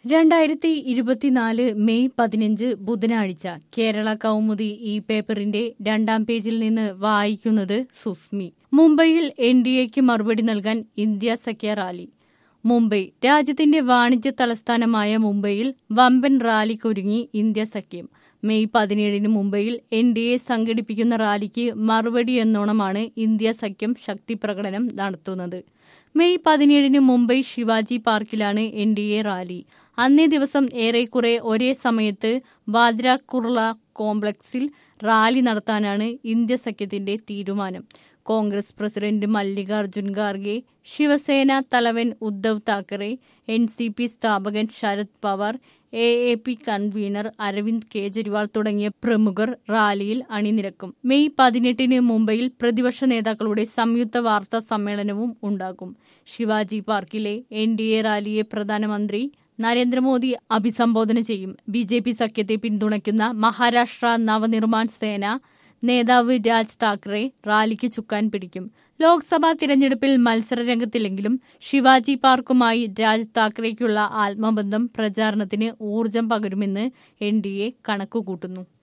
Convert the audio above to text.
രണ്ടായിരത്തി ഇരുപത്തിനാല് മെയ് പതിനഞ്ച് ബുധനാഴ്ച കേരള കൗമുദി ഈ പേപ്പറിന്റെ രണ്ടാം പേജിൽ നിന്ന് വായിക്കുന്നത് സുസ്മി മുംബൈയിൽ എൻ ഡി എക്ക് മറുപടി നൽകാൻ ഇന്ത്യ സഖ്യ റാലി മുംബൈ രാജ്യത്തിന്റെ വാണിജ്യ തലസ്ഥാനമായ മുംബൈയിൽ വമ്പൻ റാലിക്കൊരുങ്ങി ഇന്ത്യ സഖ്യം മെയ് പതിനേഴിന് മുംബൈയിൽ എൻ ഡി എ സംഘടിപ്പിക്കുന്ന റാലിക്ക് മറുപടി എന്നോണമാണ് ഇന്ത്യ സഖ്യം ശക്തി പ്രകടനം നടത്തുന്നത് മെയ് പതിനേഴിന് മുംബൈ ശിവാജി പാർക്കിലാണ് എൻ ഡി എ റാലി അന്നേ ദിവസം ഏറെക്കുറെ ഒരേ സമയത്ത് ബാദ്ര കുർള കോംപ്ലക്സിൽ റാലി നടത്താനാണ് ഇന്ത്യ സഖ്യത്തിന്റെ തീരുമാനം കോൺഗ്രസ് പ്രസിഡന്റ് മല്ലികാർജുൻ ഖാർഗെ ശിവസേന തലവൻ Uddhav Thackeray N C P സ്ഥാപകൻ Sarath Pawar A A P convener Aravind Kejriwal തുടങ്ങിയ പ്രമുഖർ റാലിയിൽ അണിനിരക്കും മെയ് പതിനെട്ടിന് മുംബൈയിൽ പ്രതിപക്ഷ നേതാക്കളുടെ സംയുക്ത വാർത്താ സമ്മേളനവും ഉണ്ടാകും ശിവാജി പാർക്കിലെ എൻ ഡി എ റാലിയെ പ്രധാനമന്ത്രി നരേന്ദ്രമോദി അഭിസംബോധന ചെയ്യും ബി ജെ പി സഖ്യത്തെ പിന്തുണയ്ക്കുന്ന മഹാരാഷ്ട്ര നവനിർമ്മാൺ സേന നേതാവ് രാജ് താക്കറെ റാലിക്ക് ചുക്കാൻ പിടിക്കും ലോക്സഭാ തിരഞ്ഞെടുപ്പിൽ മത്സരരംഗത്തില്ലെങ്കിലും ശിവാജി പാർക്കുമായി രാജ് താക്കറെയ്ക്കുള്ള ആത്മബന്ധം പ്രചാരണത്തിന് ഊർജം പകരുമെന്ന് എൻ ഡി എ കണക്കുകൂട്ടുന്നു